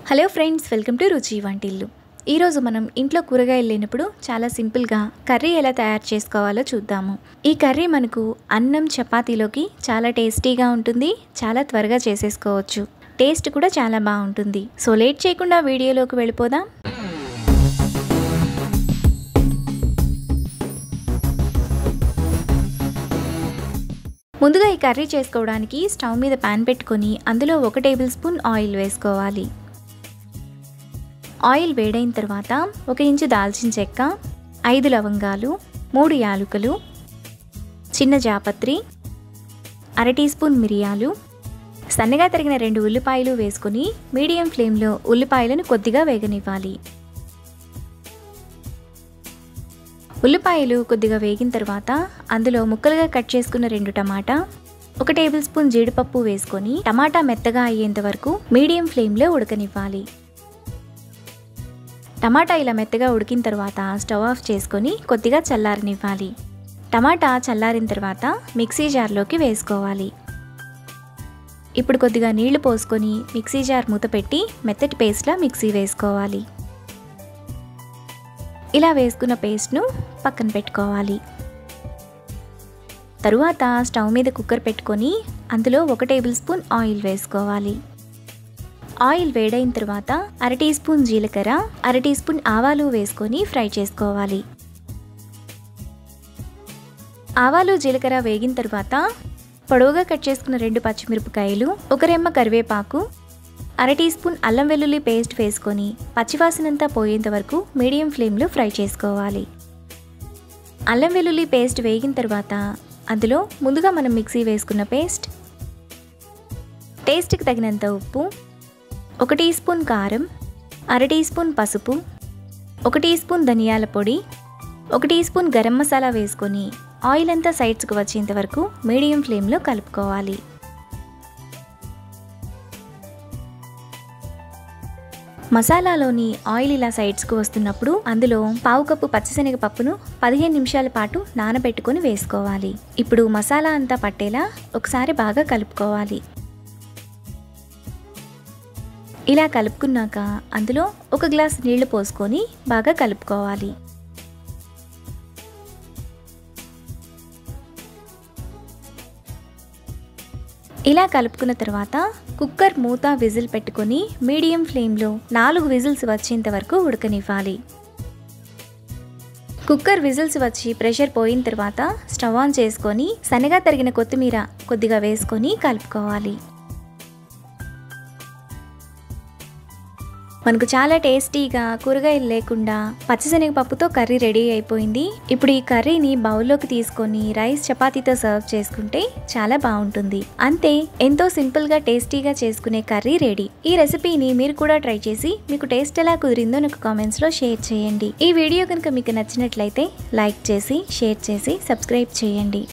hello friends welcome to రుచి వంటిల్లు ఈరోజు మనం ఇంట్లో కూరగాయలు లేనప్పుడు చాలా సింపుల్గా కర్రీ ఎలా తయారు చేసుకోవాలో చూద్దాము ఈ కర్రీ మనకు అన్నం చపాతీలోకి చాలా టేస్టీగా ఉంటుంది చాలా త్వరగా చేసేసుకోవచ్చు టేస్ట్ కూడా చాలా బాగుంటుంది సో లేట్ చేయకుండా వీడియోలోకి వెళ్ళిపోదాం ముందుగా ఈ కర్రీ చేసుకోవడానికి స్టవ్ మీద పాన్ పెట్టుకొని అందులో ఒక టేబుల్ స్పూన్ ఆయిల్ వేసుకోవాలి ఆయిల్ వేడైన తర్వాత ఒక ఇంచు దాల్చిన చెక్క ఐదు లవంగాలు మూడు యాలుకలు చిన్న జాపత్రి అర టీ స్పూన్ మిరియాలు సన్నగా తరిగిన రెండు ఉల్లిపాయలు వేసుకొని మీడియం ఫ్లేమ్లో ఉల్లిపాయలను కొద్దిగా వేగనివ్వాలి ఉల్లిపాయలు కొద్దిగా వేగిన తర్వాత అందులో ముక్కలుగా కట్ చేసుకున్న రెండు టమాటా ఒక టేబుల్ స్పూన్ జీడిపప్పు వేసుకొని టమాటా మెత్తగా అయ్యేంత వరకు మీడియం ఫ్లేమ్లో ఉడకనివ్వాలి టమాటా ఇలా మెత్తగా ఉడికిన తర్వాత స్టవ్ ఆఫ్ చేసుకొని కొద్దిగా చల్లారనివ్వాలి టమాటా చల్లారిన తర్వాత మిక్సీ జార్లోకి వేసుకోవాలి ఇప్పుడు కొద్దిగా నీళ్లు పోసుకొని మిక్సీ జార్ మూత పెట్టి మెత్తటి పేస్ట్లా మిక్సీ వేసుకోవాలి ఇలా వేసుకున్న పేస్ట్ను పక్కన పెట్టుకోవాలి తరువాత స్టవ్ మీద కుక్కర్ పెట్టుకొని అందులో ఒక టేబుల్ స్పూన్ ఆయిల్ వేసుకోవాలి ఆయిల్ వేడైన తర్వాత అర టీ స్పూన్ జీలకర్ర అర టీ స్పూన్ ఆవాలు వేసుకొని ఫ్రై చేసుకోవాలి ఆవాలు జీలకర్ర వేగిన తర్వాత పొడవుగా కట్ చేసుకున్న రెండు పచ్చిమిరపకాయలు ఒక రెమ్మ కరివేపాకు అర టీ స్పూన్ అల్లం వెల్లుల్లి పేస్ట్ వేసుకొని పచ్చివాసనంతా పోయేంత వరకు మీడియం ఫ్లేమ్లో ఫ్రై చేసుకోవాలి అల్లం వెల్లుల్లి పేస్ట్ వేగిన తర్వాత అందులో ముందుగా మనం మిక్సీ వేసుకున్న పేస్ట్ టేస్ట్కి తగినంత ఉప్పు ఒక టీ స్పూన్ కారం అర టీ స్పూన్ పసుపు ఒక టీ స్పూన్ ధనియాల పొడి ఒక టీ స్పూన్ గరం మసాలా వేసుకొని ఆయిల్ అంతా సైడ్స్కి వచ్చేంత వరకు మీడియం ఫ్లేమ్లో కలుపుకోవాలి మసాలాలోని ఆయిల్ ఇలా సైడ్స్కి వస్తున్నప్పుడు అందులో పావు కప్పు పచ్చిశనగ పప్పును పదిహేను నిమిషాల పాటు నానబెట్టుకొని వేసుకోవాలి ఇప్పుడు మసాలా అంతా పట్టేలా ఒకసారి బాగా కలుపుకోవాలి ఇలా కలుపుకున్నాక అందులో ఒక గ్లాస్ నీళ్లు పోసుకొని బాగా కలుపుకోవాలి ఇలా కలుపుకున్న తర్వాత కుక్కర్ మూత విజిల్ పెట్టుకొని మీడియం ఫ్లేమ్లో నాలుగు విజిల్స్ వచ్చేంత వరకు ఉడకనివ్వాలి కుక్కర్ విజిల్స్ వచ్చి ప్రెషర్ పోయిన తర్వాత స్టవ్ ఆన్ చేసుకొని సన్నగా తరిగిన కొత్తిమీర కొద్దిగా వేసుకొని కలుపుకోవాలి మనకు చాలా టేస్టీగా కూరగాయలు లేకుండా పచ్చిశనగపప్పుతో కర్రీ రెడీ అయిపోయింది ఇప్పుడు ఈ కర్రీని బౌల్లోకి తీసుకొని రైస్ చపాతీతో సర్వ్ చేసుకుంటే చాలా బాగుంటుంది అంతే ఎంతో సింపుల్గా టేస్టీగా చేసుకునే కర్రీ రెడీ ఈ రెసిపీని మీరు కూడా ట్రై చేసి మీకు టేస్ట్ ఎలా కుదిరిందో నాకు కామెంట్స్లో షేర్ చేయండి ఈ వీడియో కనుక మీకు నచ్చినట్లయితే లైక్ చేసి షేర్ చేసి సబ్స్క్రైబ్ చేయండి